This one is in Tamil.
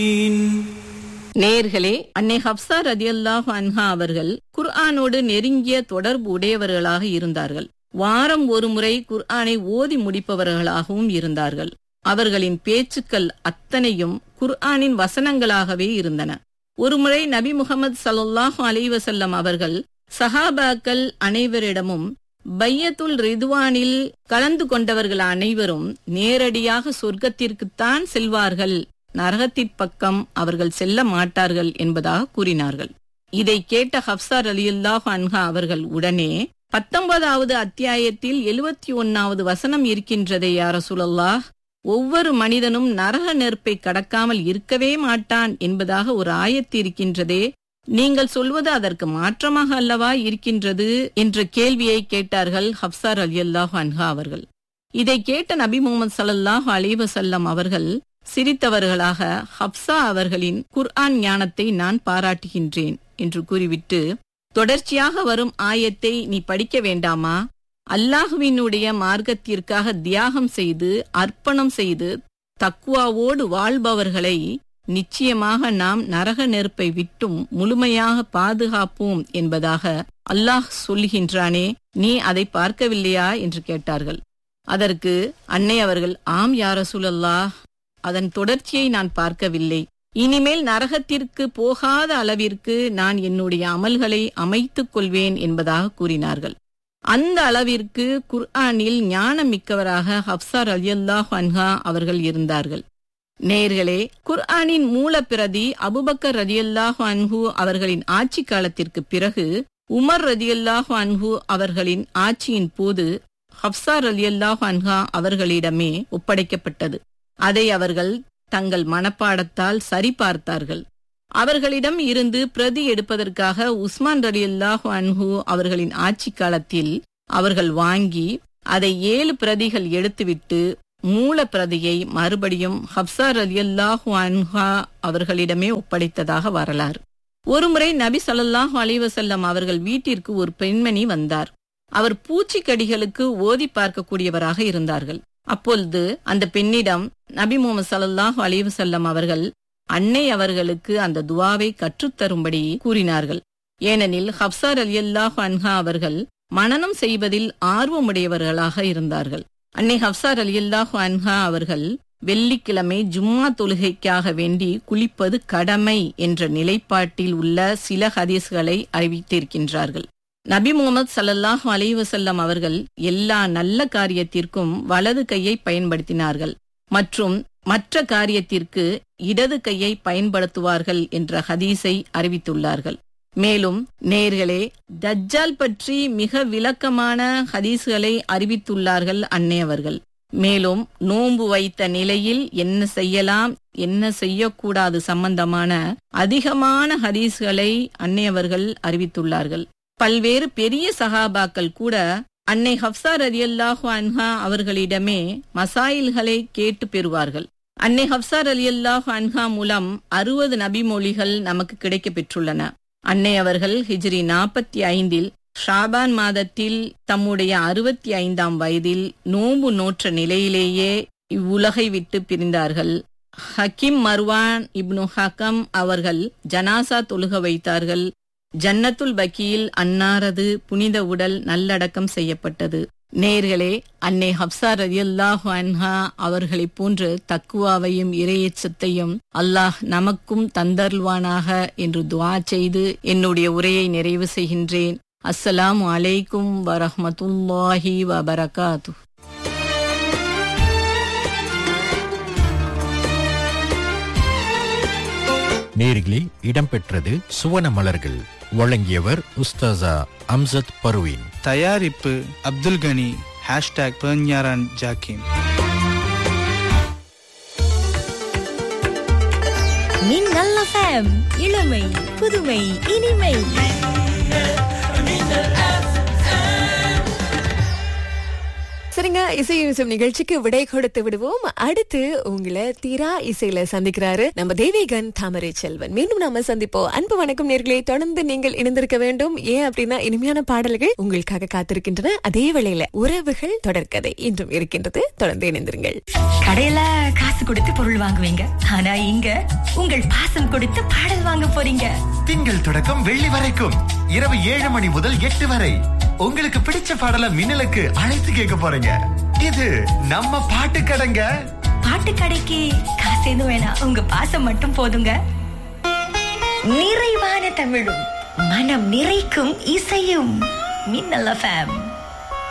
நேர்களே அன்னை ஹப்சா ரதியல்லாஹு அன்ஹா அவர்கள் குர்ஆனோடு நெருங்கிய தொடர்பு உடையவர்களாக இருந்தார்கள் வாரம் ஒரு முறை குர்ஆனை ஓதி முடிப்பவர்களாகவும் இருந்தார்கள் அவர்களின் பேச்சுக்கள் அத்தனையும் குர்ஆனின் வசனங்களாகவே இருந்தன ஒருமுறை நபி முகமது சல்லாஹூ அலைவசல்லம் அவர்கள் சஹாபாக்கள் அனைவரிடமும் பையத்துல் ரிதுவானில் கலந்து கொண்டவர்கள் அனைவரும் நேரடியாக சொர்க்கத்திற்குத்தான் செல்வார்கள் நரகத்திற் பக்கம் அவர்கள் செல்ல மாட்டார்கள் என்பதாக கூறினார்கள் இதை கேட்ட ஹப்சார் அலியுல்லாஹ் அன்ஹா அவர்கள் உடனே பத்தொன்பதாவது அத்தியாயத்தில் எழுபத்தி ஒன்னாவது வசனம் இருக்கின்றதே யார சுழல்லாஹ் ஒவ்வொரு மனிதனும் நரக நெருப்பை கடக்காமல் இருக்கவே மாட்டான் என்பதாக ஒரு ஆயத்து இருக்கின்றதே நீங்கள் சொல்வது அதற்கு மாற்றமாக அல்லவா இருக்கின்றது என்ற கேள்வியை கேட்டார்கள் ஹப்சார் அலி அல்லாஹ் அன்ஹா அவர்கள் இதை கேட்ட நபி முகமது சல்லாஹ் அலிவசல்லம் அவர்கள் சிரித்தவர்களாக ஹப்சா அவர்களின் குர்ஆன் ஞானத்தை நான் பாராட்டுகின்றேன் என்று கூறிவிட்டு தொடர்ச்சியாக வரும் ஆயத்தை நீ படிக்க வேண்டாமா அல்லாஹுவினுடைய மார்க்கத்திற்காக தியாகம் செய்து அர்ப்பணம் செய்து தக்குவாவோடு வாழ்பவர்களை நிச்சயமாக நாம் நரக நெருப்பை விட்டும் முழுமையாக பாதுகாப்போம் என்பதாக அல்லாஹ் சொல்லுகின்றானே நீ அதை பார்க்கவில்லையா என்று கேட்டார்கள் அதற்கு அன்னை அவர்கள் ஆம் யார சுழல்லாஹ் அதன் தொடர்ச்சியை நான் பார்க்கவில்லை இனிமேல் நரகத்திற்கு போகாத அளவிற்கு நான் என்னுடைய அமல்களை அமைத்துக் கொள்வேன் என்பதாக கூறினார்கள் அந்த அளவிற்கு குர்ஆனில் ஞானம் மிக்கவராக ஹப்சார் அலியல்லாஹ் அன்ஹா அவர்கள் இருந்தார்கள் நேர்களே குர்ஆனின் மூலப்பிரதி அபுபக்கர் ரதியல்லாஹு அன்ஹு அவர்களின் ஆட்சி காலத்திற்கு பிறகு உமர் ரதியல்லாஹு அன்ஹு அவர்களின் ஆட்சியின் போது ஹப்சார் அலியல்லாஹு அன்ஹா அவர்களிடமே ஒப்படைக்கப்பட்டது அதை அவர்கள் தங்கள் மனப்பாடத்தால் சரிபார்த்தார்கள் அவர்களிடம் இருந்து பிரதி எடுப்பதற்காக உஸ்மான் ரலியல்லாஹு அன்ஹு அவர்களின் ஆட்சி காலத்தில் அவர்கள் வாங்கி அதை ஏழு பிரதிகள் எடுத்துவிட்டு மூல பிரதியை மறுபடியும் ஹப்சார் ரலியல்லாஹு அன்ஹா அவர்களிடமே ஒப்படைத்ததாக வரலாறு ஒருமுறை நபி ஸல்லல்லாஹு அலைஹி வஸல்லம் அவர்கள் வீட்டிற்கு ஒரு பெண்மணி வந்தார் அவர் பூச்சிக்கடிகளுக்கு ஓதி பார்க்கக்கூடியவராக இருந்தார்கள் அப்பொழுது அந்த பெண்ணிடம் நபி முகமது சல்லாஹூ அலிவசல்லம் அவர்கள் அன்னை அவர்களுக்கு அந்த துவாவை கற்றுத்தரும்படி கூறினார்கள் ஏனெனில் ஹப்சார் அலி அல்லாஹ் அன்ஹா அவர்கள் மனனம் செய்வதில் ஆர்வமுடையவர்களாக இருந்தார்கள் அன்னை ஹப்சார் அலி அல்லாஹ் அன்ஹா அவர்கள் வெள்ளிக்கிழமை ஜும்மா தொழுகைக்காக வேண்டி குளிப்பது கடமை என்ற நிலைப்பாட்டில் உள்ள சில ஹதீஸ்களை அறிவித்திருக்கின்றார்கள் நபி முகமது சல்லல்லாஹு அலைவசல்லம் அவர்கள் எல்லா நல்ல காரியத்திற்கும் வலது கையை பயன்படுத்தினார்கள் மற்றும் மற்ற காரியத்திற்கு இடது கையை பயன்படுத்துவார்கள் என்ற ஹதீஸை அறிவித்துள்ளார்கள் மேலும் நேர்களே தஜ்ஜால் பற்றி மிக விளக்கமான ஹதீஸ்களை அறிவித்துள்ளார்கள் அன்னை அவர்கள் மேலும் நோன்பு வைத்த நிலையில் என்ன செய்யலாம் என்ன செய்யக்கூடாது சம்பந்தமான அதிகமான ஹதீஸ்களை அன்னையவர்கள் அறிவித்துள்ளார்கள் பல்வேறு பெரிய சகாபாக்கள் கூட அன்னை ஹப்சா ரலியல்லாஹு அன்ஹா அவர்களிடமே மசாயில்களை கேட்டு பெறுவார்கள் அன்னை ஹப்சா ரலியல்லாஹு அன்ஹா மூலம் அறுபது நபிமொழிகள் நமக்கு கிடைக்க பெற்றுள்ளன அன்னை அவர்கள் ஹிஜ்ரி நாற்பத்தி ஐந்தில் ஷாபான் மாதத்தில் தம்முடைய அறுபத்தி ஐந்தாம் வயதில் நோம்பு நோற்ற நிலையிலேயே இவ்வுலகை விட்டு பிரிந்தார்கள் ஹக்கிம் மர்வான் இப்னு ஹக்கம் அவர்கள் ஜனாசா தொழுக வைத்தார்கள் ஜன்னத்துல் பக்கியில் அன்னாரது புனித உடல் நல்லடக்கம் செய்யப்பட்டது நேர்களே அன்னை ஹப்சா ரதியல்லாஹு அன்ஹா அவர்களைப் போன்று தக்குவாவையும் இரையச்சத்தையும் அல்லாஹ் நமக்கும் தந்தருள்வானாக என்று துவா செய்து என்னுடைய உரையை நிறைவு செய்கின்றேன் அஸ்ஸலாமு அலைக்கும் வரஹமத்துல்லாஹி வபரகாத்து நேரிலே இடம்பெற்றது சுவன மலர்கள் வழங்கியவர் உஸ்தாசா அம்சத் பர்வீன் தயாரிப்பு அப்துல் கனி ஹேஷ்டாக் பெர்ஞாரான் ஜாக்கிம் மின்னல் FM இளமை புதுமை இனிமை சரிங்க இசை யூசும் நிகழ்ச்சிக்கு விடை கொடுத்து விடுவோம் அடுத்து உங்களை தீரா இசையில சந்திக்கிறாரு நம்ம தேவிகன் தாமரை செல்வன் மீண்டும் நாம சந்திப்போம் அன்பு வணக்கம் நேர்களை தொடர்ந்து நீங்கள் இணைந்திருக்க வேண்டும் ஏன் அப்படின்னா இனிமையான பாடல்கள் உங்களுக்காக காத்திருக்கின்றன அதே வேளையில உறவுகள் தொடர்கதை இன்றும் இருக்கின்றது தொடர்ந்து இணைந்திருங்கள் கடையில காசு கொடுத்து பொருள் வாங்குவீங்க ஆனா இங்க உங்கள் பாசம் கொடுத்து பாடல் வாங்க போறீங்க திங்கள் தொடக்கம் வெள்ளி வரைக்கும் இரவு ஏழு மணி முதல் எட்டு வரை உங்களுக்கு பிடிச்ச பாடல மின்னலுக்கு அழைத்து கேட்க போறீங்க இது நம்ம பாட்டு கடைங்க பாட்டு கடைக்கு காசு எதுவும் வேணாம் உங்க பாசம் மட்டும் போதுங்க நிறைவான தமிழும் மனம் நிறைக்கும் இசையும் மின்னல் எஃப்எம்